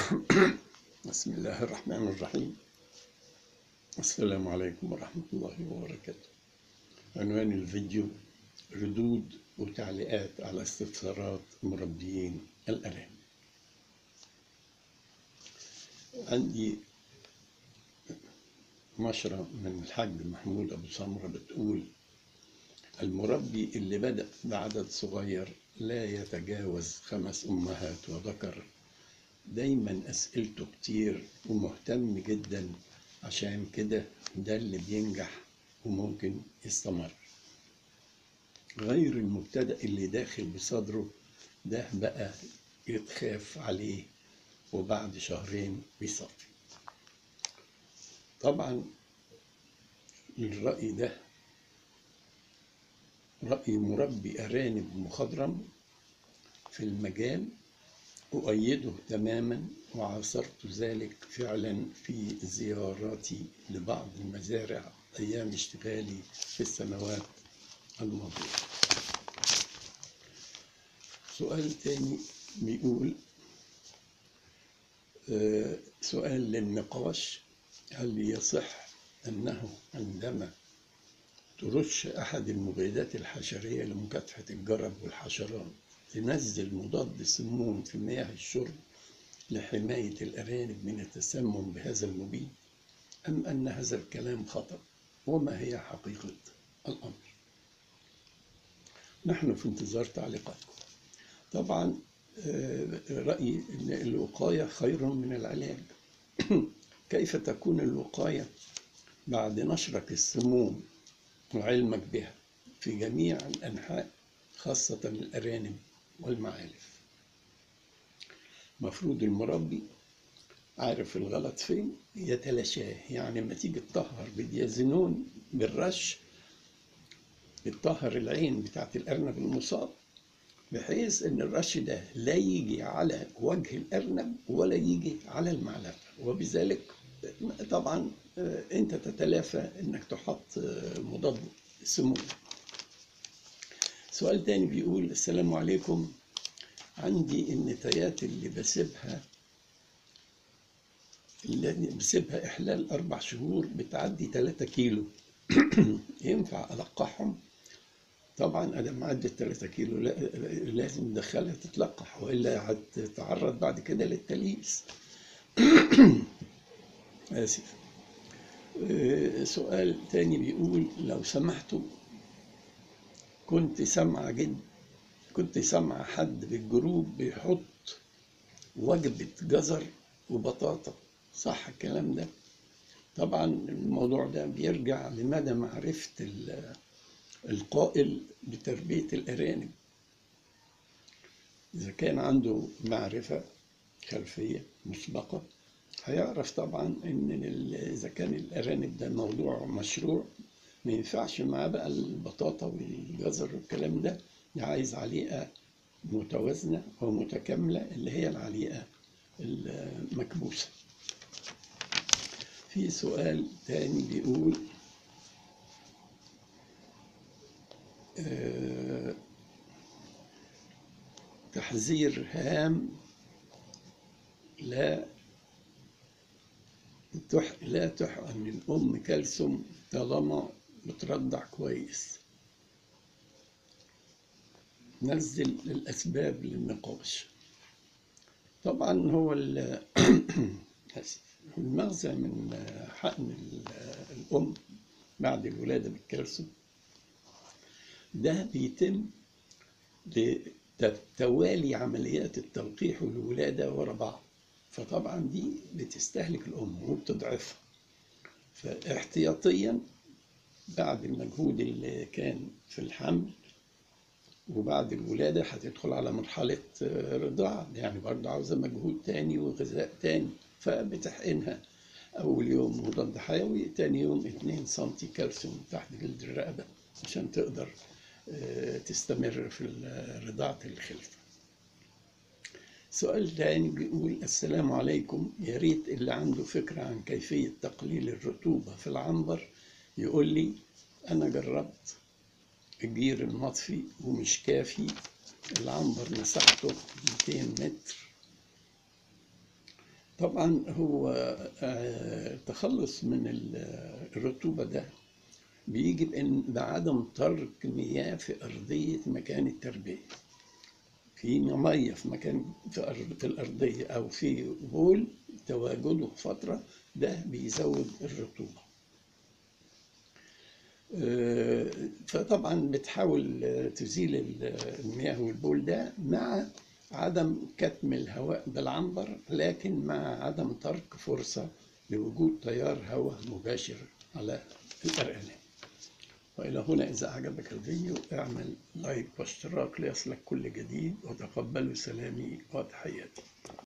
بسم الله الرحمن الرحيم السلام عليكم ورحمة الله وبركاته عنوان الفيديو ردود وتعليقات على استفسارات مربيين الأرانب عندي نشرة من الحاج محمود أبو سمرة بتقول المربي اللي بدأ بعدد صغير لا يتجاوز خمس أمهات وذكر دايما أسئلته كتير ومهتم جدا عشان كده ده اللي بينجح وممكن يستمر غير المبتدأ اللي داخل بصدره ده بقى يتخاف عليه وبعد شهرين بيصفي طبعا الرأي ده رأي مربي أرانب مخضرم في المجال أؤيده تماما وعاصرت ذلك فعلا في زياراتي لبعض المزارع أيام اشتغالي في السنوات الماضية سؤال تاني بيقول آه، سؤال للنقاش هل يصح أنه عندما ترش أحد المبيدات الحشرية لمكافحة الجرب والحشرات تنزل مضاد سموم في مياه الشرب لحماية الأرانب من التسمم بهذا المبيد أم أن هذا الكلام خطأ وما هي حقيقة الأمر نحن في انتظار تعليقاتكم طبعا آه، رأيي أن الوقاية خير من العلاج كيف تكون الوقاية بعد نشرك السموم وعلمك بها في جميع الأنحاء خاصة الأرانب والمعالف مفروض المربي عارف الغلط فين يتلاشاه يعني لما تيجي تطهر بديازينون بالرش بتطهر العين بتاعت الأرنب المصاب بحيث ان الرش ده لا يجي على وجه الارنب ولا يجي على المعلقه وبذلك طبعا آه، انت تتلافى انك تحط آه، مضاد سموم سؤال تاني بيقول السلام عليكم عندي النتايات اللي بسيبها اللي بسيبها إحلال أربع شهور بتعدي 3 كيلو ينفع ألقحهم؟ طبعا أدام عدت 3 كيلو لا- لازم ندخلها تتلقح وإلا هتتعرض بعد كده للتليس آسف آه، سؤال تاني بيقول لو سمحتوا كنت سامعة جد كنت سامعة حد بالجروب بيحط وجبة جزر وبطاطا صح الكلام ده طبعا الموضوع ده بيرجع لمدى معرفة ال- القائل بتربية الأرانب إذا كان عنده معرفة خلفية مسبقة هيعرف طبعا إن ال- إذا كان الأرانب ده موضوع مشروع ما ينفعش معاه بقى البطاطا والجزر والكلام ده ده عايز عليقة متوازنة ومتكاملة اللي هي العليقة المكبوسة في سؤال تاني بيقول آه، تحذير هام لا تح لا تحقن الأم كالسيوم طالما بترضع كويس نزل الأسباب للنقاش طبعا هو ال- آسف. المغزى من حقن ال- الأم بعد الولادة بالكالسيوم ده بيتم بتوالي عمليات التلقيح والولادة ورا بعض فطبعا دي بتستهلك الأم وبتضعفها فاحتياطيا بعد المجهود اللي كان في الحمل وبعد الولادة هتدخل على مرحلة آه، رضاعة يعني برضه عاوزة مجهود تاني وغذاء تاني فبتحقنها أول يوم مضاد حيوي تاني يوم 2 سنتي كالسيوم تحت جلد الرقبة عشان تقدر آه، تستمر في ال- رضاعة الخلفة سؤال تاني بيقول السلام عليكم يا ريت اللي عنده فكرة عن كيفية تقليل الرطوبة في العنبر يقول لي أنا جربت الجير المطفي ومش كافي العنبر مساحته 200 متر طبعا هو آه، التخلص من ال- الرطوبة ده بيجي بإن بعدم ترك مياه في أرضية مكان التربية في مية في مكان في, أرض في الأرضية أو في بول تواجده فترة ده بيزود الرطوبة آه، فطبعا بتحاول آه، تزيل ال- المياه والبول ده مع عدم كتم الهواء بالعنبر لكن مع عدم ترك فرصة لوجود تيار هواء مباشر على الأرانب وإلى هنا إذا أعجبك الفيديو اعمل لايك واشتراك ليصلك كل جديد وتقبلوا سلامي وتحياتي